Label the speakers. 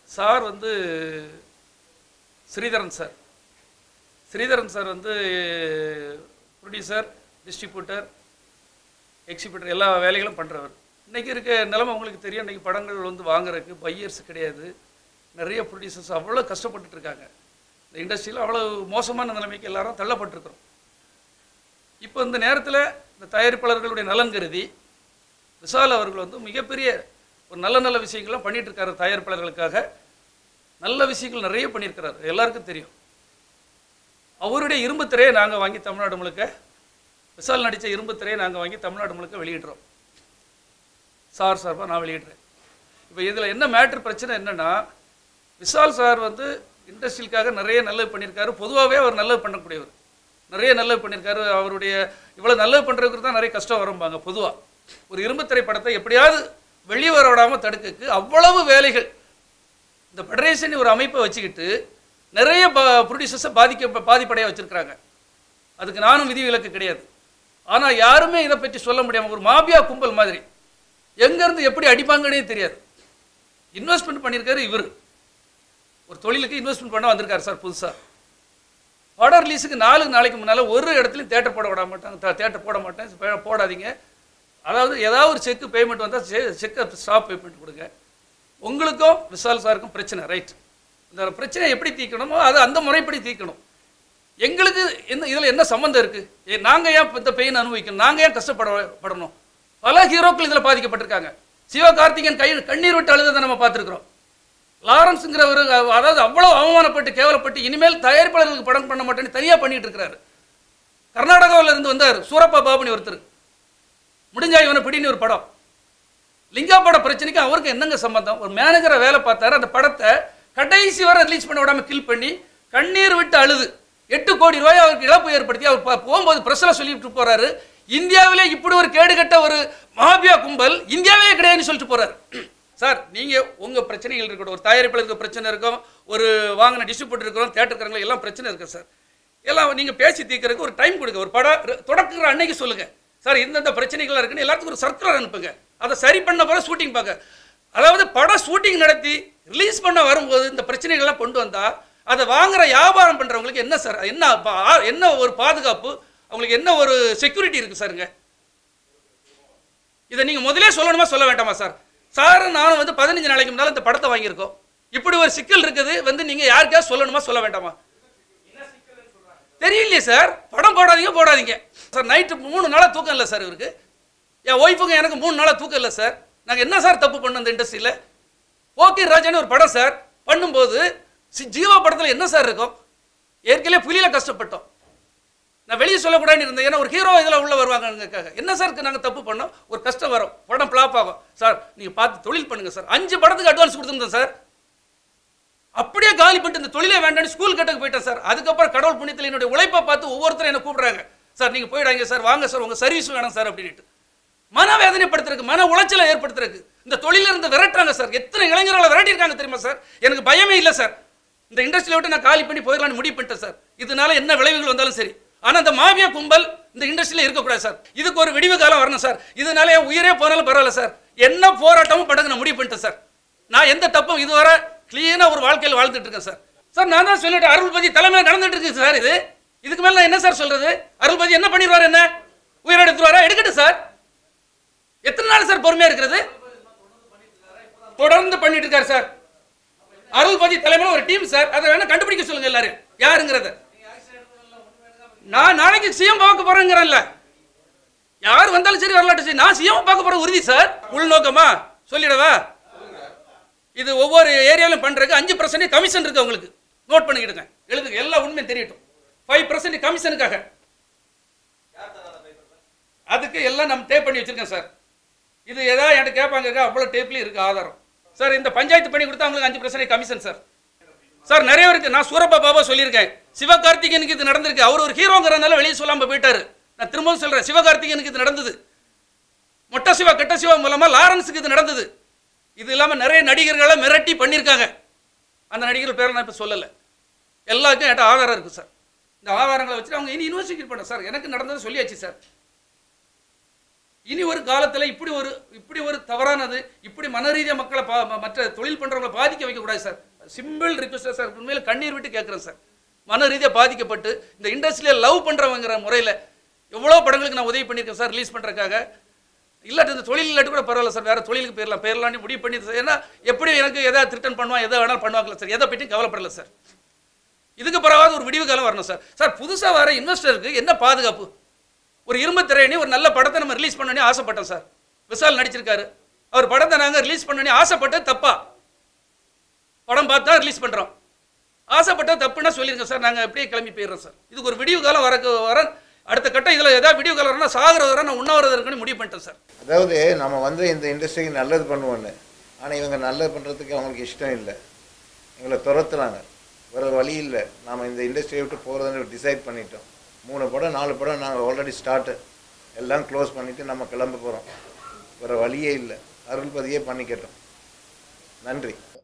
Speaker 1: sir வந்து Sreedharan sir Sreedharan sir வந்து producer distributor exhibitor எல்லா வேலைகளும் பண்ணுறவர் இன்றைக்கி இருக்க நிலைமை உங்களுக்கு தெரியும் இன்றைக்கி படங்கள் வந்து வாங்குறதுக்கு பையர்ஸ் கிடையாது நிறைய ப்ரொடியூசர்ஸ் அவ்வளோ கஷ்டப்பட்டுட்டு இருக்காங்க இந்த இண்டஸ்ட்ரியில் அவ்வளோ மோசமான நிலைமைக்கு எல்லாரும் தள்ளப்பட்டிருக்கிறோம் இப்போ இந்த நேரத்தில் இந்த தயாரிப்பாளர்களுடைய நலன் கருதி விஷால் அவர்கள் வந்து மிகப்பெரிய ஒரு நல்ல நல்ல விஷயங்கள்லாம் பண்ணிட்டு இருக்காரு தயாரிப்பாளர்களுக்காக நல்ல விஷயங்கள் நிறைய பண்ணியிருக்கிறார் எல்லாருக்கும் தெரியும் அவருடைய இரும்பு திரையை நாங்கள் வாங்கி தமிழ்நாடு முழுக்க விஷால் நடித்த இரும்பு திரையை நாங்கள் வாங்கி தமிழ்நாடு முழுக்க வெளியிடுறோம் சார் சார்பாக நான் வெளியிடுறேன் இப்போ இதில் என்ன மேட்ரு பிரச்சனை என்னன்னா விஷால் சார் வந்து இண்டஸ்ட்ரியலுக்காக நிறைய நல்லது பண்ணியிருக்காரு பொதுவாகவே அவர் நல்லது பண்ணக்கூடியவர் நிறைய நல்லது பண்ணியிருக்காரு அவருடைய இவ்வளோ நல்லது பண்ணுறதுக்கு தான் நிறைய கஷ்டம் வரும்பாங்க பொதுவாக ஒரு இரும்பு திரைப்படத்தை எப்படியாவது வெளியே வர விடாமல் தடுக்கக்கு அவ்வளவு வேலைகள் இந்த ஃபெடரேஷன் ஒரு அமைப்பை வச்சுக்கிட்டு நிறைய ப்ரொடியூசர்ஸை பாதிக்க பாதிப்படைய வச்சுருக்கிறாங்க அதுக்கு நானும் விதிவிலக்கு கிடையாது ஆனால் யாருமே இதை பற்றி சொல்ல முடியாமல் ஒரு மாபியா கும்பல் மாதிரி எங்கேருந்து எப்படி அடிப்பாங்கன்னே தெரியாது இன்வெஸ்ட்மெண்ட் பண்ணியிருக்காரு இவர் ஒரு தொழிலுக்கு இன்வெஸ்ட்மெண்ட் பண்ண வந்திருக்காரு சார் புதுசாக படம் ரிலீஸுக்கு நாலு நாளைக்கு முன்னால் ஒரு இடத்துலையும் தேட்டர் போட விட மாட்டாங்க தேட்டர் போட மாட்டேன் பே- போடாதீங்க அதாவது ஏதாவது ஒரு செக்கு பேமெண்ட் வந்தால் செக்கை ஸ்டாப் பேமெண்ட் கொடுங்க உங்களுக்கும் விஷால் சாருக்கும் பிரச்சனை ரைட் இந்த பிரச்சனையை எப்படி தீர்க்கணுமோ அது அந்த முறைப்படி தீர்க்கணும் எங்களுக்கு என்ன இதில் என்ன சம்மந்தம் இருக்குது ஏ நாங்கள் ஏன் இந்த பெயின் அனுபவிக்கணும் நாங்கள் ஏன் கஷ்டப்பட படணும் பல ஹீரோக்கள் இதில் பாதிக்கப்பட்டிருக்காங்க சிவகார்த்திகேயன் கை கண்ணீர் விட்டு அழுததை நம்ம பார்த்துருக்குறோம் லாரன்ஸுங்கிறவர் அதாவது அவ்வளோ அவமானப்பட்டு கேவலப்பட்டு இனிமேல் தயாரிப்பாளர்களுக்கு படம் பண்ண மாட்டேன்னு தனியாக பண்ணிட்டு இருக்கிறாரு கர்நாடகாவில் இருந்து வந்தார் சூரப்பா பாபுனி ஒருத்தர் முடிஞ்சா இவனை பிடின்னு ஒரு படம் லிங்கா பட பிரச்சனைக்கு அவருக்கு என்னங்க சம்பந்தம் ஒரு மேனேஜரை வேலை பார்த்தாரு அந்த படத்தை கடைசி வரை ரிலீஸ் பண்ண விடாம கில் பண்ணி கண்ணீர் விட்டு அழுது எட்டு கோடி ரூபாய் அவருக்கு இழப்பு ஏற்படுத்தி அவர் ப- போகும்போது பிரஸ்ஸில் சொல்லிட்டு போறாரு இந்தியாவிலே இப்படி ஒரு கேடுகட்ட ஒரு மகாபியா கும்பல் இந்தியாவே கிடையாதுன்னு சொல்லிட்டு போறாரு சார் நீங்க உங்க பிரச்சனைகள் இருக்கட்டும் ஒரு தயாரிப்பாளருக்கு பிரச்சனை இருக்கும் ஒரு வாங்கின டிஸ்ட்ரிபியூட்டர் இருக்கிறோம் தேட்டருக்காரங்க எல்லாம் பிரச்சனை இருக்கு சார் எல்லாம் நீங்க பேசி தீர்க்கறதுக்கு ஒரு டைம் கொடுங்க ஒரு படம் ர- தொடக்குற அன்னைக்கு சொல்லுங்க சார் இந்தந்த பிரச்சனைகள் இருக்குன்னு எல்லாத்துக்கும் ஒரு சர்க்குலர் அனுப்புங்க அதை சரி பண்ண பிறகு ஷூட்டிங் பார்க்க அதாவது படம் ஷூட்டிங் நடத்தி ரிலீஸ் பண்ண வரும்போது இந்த பிரச்சனைகள்லாம் கொண்டு வந்தா அதை வாங்குற வியாபாரம் பண்றவங்களுக்கு என்ன சார் என்ன பா- ஆ- என்ன ஒரு பாதுகாப்பு அவங்களுக்கு என்ன ஒரு செக்யூரிட்டி இருக்கு சாருங்க இதை நீங்க முதலே சொல்லணுமா சொல்ல வேண்டாமா சார் சார் நானும் வந்து பதினஞ்சு நாளைக்கு முன்னால இந்த படத்தை வாங்கியிருக்கோம் இப்படி ஒரு சிக்கல் இருக்குது வந்து நீங்க யாருக்காவது சொல்லணுமா சொல்ல வேண்டாமா தெரியலையே சார் படம் போடாதீங்க போடாதீங்க சார் நைட்டு மூணு நாளாக தூக்கம் இல்லை சார் இவருக்கு என் ஒய்ஃபுங்க எனக்கு மூணு நாளாக தூக்கம் இல்லை சார் நாங்கள் என்ன சார் தப்பு பண்ணோம் இந்த இண்டஸ்ட்ரியில் ஓகே ராஜான்னு ஒரு படம் சார் பண்ணும்போது சி- ஜீவா படத்தில் என்ன சார் இருக்கும் ஏற்கனவே புலியில் கஷ்டப்பட்டோம் நான் வெளியே சொல்லக்கூடாதுன்னு இருந்தேன் ஏன்னா ஒரு ஹீரோ இதில் உள்ள வருவாங்கங்கிறதுக்காக என்ன சார் நாங்கள் தப்பு பண்ணோம் ஒரு கஷ்டம் வரும் படம் ஃப்ளாப் ஆகும் சார் நீங்கள் பார்த்து தொழில் பண்ணுங்க சார் அஞ்சு படத்துக்கு அட்வான்ஸ் கொடுத்துருந்தேன் சார் அப்படியே காலி பண்ணிட்டு இந்த தொழிலே வேண்டாம்னு ஸ்கூல் கட்டக்கு போயிட்டேன் சார் அதுக்கப்புறம் கடவுள் புண்ணியத்தில் என்னுடைய உழைப்பை பார்த்து ஒவ்வொருத்தரும் என்ன கூப்பிடுறாங்க சார் நீங்கள் போயிடாங்க சார் வாங்க சார் உங்கள் சர்வீஸ் வேணும் சார் அப்படின்ட்டு மனவேதனைப்படுத்துறதுக்கு மன உளைச்சலை ஏற்படுத்துறதுக்கு இந்த தொழில இருந்து விரட்டுறாங்க சார் எத்தனை இளைஞர்களை விரட்டியிருக்காங்க தெரியுமா சார் எனக்கு பயமே இல்லை சார் இந்த இண்டஸ்ட்ரியில விட்டு நான் காலி பண்ணி போயிடலாம்னு முடிவு பண்ணிட்டேன் சார் இதனால என்ன விளைவுகள் வந்தாலும் சரி ஆனா இந்த மாபியா கும்பல் இந்த இண்டஸ்ட்ரியில இருக்கக்கூடாது சார் இதுக்கு ஒரு விடிவு காலம் வரணும் சார் இதனால என் உயிரே போனாலும் பரவாயில்ல சார் என்ன போராட்டமும் படகு நான் முடிவு பண்ணிட்டேன் சார் நான் எந்த தப்பும் இதுவரை கிளீனா ஒரு வாழ்க்கையில் வாழ்ந்துட்டு இருக்கேன் சார் சார் நான் தான் சொல்லிட்டு அருள்பதி தலைமையில் நடந்துட்டு இருக்கு சார் இது இதுக்கு மேல நான் என்ன சார் சொல்றது அருள்பதி என்ன பண்ணிடுவார் என்ன உயிரை எடுத்துருவாரா எடுக்கட்டும் சார் எத்தனை நாள் சார் பொறுமையா இருக்கிறது தொடர்ந்து பண்ணிட்டு இருக்காரு சார் அருள்பதி தலைமையில் ஒரு டீம் சார் அதை வேணா கண்டுபிடிக்க சொல்லுங்க எல்லாரும் யாருங்கிறத நான் நாளைக்கு சிஎம் பார்க்க போறேங்கிறேன்ல யார் வந்தாலும் சரி வரலாட்டும் சரி நான் சிஎம் பார்க்க போற உறுதி சார் உள்நோக்கமா சொல்லிடவா இது ஒவ்வொரு ஏரியாவிலும் பண்றதுக்கு அஞ்சு பர்சன்ட் கமிஷன் இருக்கு உங்களுக்கு நோட் பண்ணிக்கிடுங்க எழுதுங்க எல்லா உண்மையும் தெரியட்டும் ஃபைவ் பர்சன்ட் கமிஷனுக்காக அதுக்கு எல்லாம் நம்ம டேப் பண்ணி வச்சிருக்கேன் சார் இது ஏதாவது என்கிட்ட கேட்பாங்க அவ்வளோ டேப்லேயும் இருக்கு ஆதாரம் சார் இந்த பஞ்சாயத்து பண்ணி கொடுத்தா அவங்களுக்கு அஞ்சு பர்சன்ட் கமிஷன் சார் சார் நிறைய இருக்கு நான் சூரப்பா பாபா சொல்லியிருக்கேன் சிவகார்த்திகேயனுக்கு இது நடந்திருக்கு அவர் ஒரு ஹீரோங்கிறனால வெளியே சொல்லாம போயிட்டாரு நான் திரும்பவும் சொல்றேன் சிவகார்த்திகேயனுக்கு இது நடந்தது மொட்டை சிவா கெட்ட சிவா மூலமா லாரன்ஸுக்கு இது நடந்தது இது இல்லாம நிறைய நடிகர்களை மிரட்டி பண்ணியிருக்காங்க அந்த நடிகர்கள் பேரை நான் இப்போ சொல்லலை எல்லாருக்கும் என்கிட்ட ஆதாரம் இருக்கு சார் இந்த ஆதாரங்களை வச்சுட்டு அவங்க இனி இன்வெஸ்டிகேட் பண்ண சார் எனக்கு நடந்தது சொல்லியாச்சு சார் இனி ஒரு காலத்தில் இப்படி ஒரு இப்படி ஒரு தவறானது இப்படி மனரீதியாக மக்களை பா ம- மற்ற தொழில் பண்ணுறவங்களை பாதிக்க வைக்கக்கூடாது சார் சிம்பிள் ரிக்வஸ்ட் சார் உண்மையில் கண்ணீர் விட்டு கேட்குறேன் சார் மன ரீதியாக பாதிக்கப்பட்டு இந்த இண்டஸ்ட்ரியில் லவ் பண்ணுறவங்கிற முறையில் எவ்வளோ படங்களுக்கு நான் உதவி பண்ணியிருக்கேன் சார் ரிலீஸ் பண்ணுறதுக்காக இல்லாட்டி இந்த தொழில் இல்லாட்டி கூட பரவாயில்ல சார் வேறு தொழிலுக்கு போயிடலாம் பேரலான்னு முடிவு பண்ணி சார் ஏன்னா எப்படி எனக்கு எதாவது ரிட்டர்ன் பண்ணுவான் எதை வேணாலும் பண்ணுவாங்கல்ல சார் எதை பற்றியும் கவலைப்படல சார் இதுக்கு பிறகாவது ஒரு விடிவு காலம் வரணும் சார் சார் புதுசாக வர இன்வெஸ்டருக்கு என்ன பாதுகாப்பு ஒரு இரும்பு திரையணி ஒரு நல்ல படத்தை நம்ம ரிலீஸ் பண்ணனே ஆசைப்பட்டோம் சார் விசால் நடிச்சிருக்காரு அவர் படத்தை நாங்கள் ரிலீஸ் பண்ணனே ஆசைப்பட்டது தப்பா படம் பார்த்தா ரிலீஸ் பண்ணுறோம் ஆசைப்பட்டது தப்புன்னா சொல்லிருங்க சார் நாங்கள் அப்படியே கிளம்பி போயிடுறோம் சார் இதுக்கு ஒரு விடிவு காலம் வரக்கு வர அடுத்த கட்டம் இதில் ஏதாவது விடிவு காலம் வரனா சாகிறது வர நான் உண்ணாவிரதம் இருக்குன்னு முடிவு பண்ணிட்டேன் சார்
Speaker 2: அதாவது நம்ம வந்து இந்த இண்டஸ்ட்ரிக்கு நல்லது பண்ணுவோன்னு ஆனால் இவங்க நல்லது பண்ணுறதுக்கு அவங்களுக்கு இஷ்டம் இல்லை எங்களை துரத்துறாங்க வேறு வழி இல்லை நாம் இந்த இண்டஸ்ட்ரியை விட்டு போகிறதுன்னு டிசைட் பண்ணிட்டோம் மூணு படம் நாலு படம் நாங்கள் ஆல்ரெடி ஸ்டார்ட்டு எல்லாம் க்ளோஸ் பண்ணிவிட்டு நம்ம கிளம்ப போகிறோம் வேறு வழியே இல்லை அருள்பதியே பண்ணிக்கட்டும் நன்றி